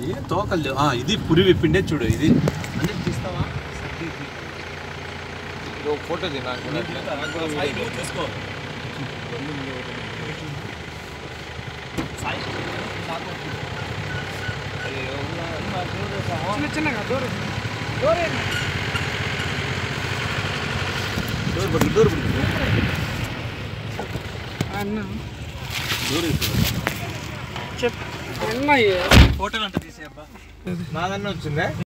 ఏ తోకలు లేవు. ఆ, ఇది పురి విప్పిండే చూడు ఇది అన్నీ తీస్తావా ఇది ఒక ఫోటో తీ నాకు కూడా అట్లా. నాకు కూడా సాయి, వీడియో నువ్వు తీసుకో సాయి, నాకు అయ్యో. చిన్న చిన్నగా దూరం డోర్ పడుకు డోర్ పడుకు అన్న డోర్ వేసుకో. చెప్ అన్నయ్య ఫోటోలు అంటే తీసేయబ్బా నాదన్న వచ్చిందా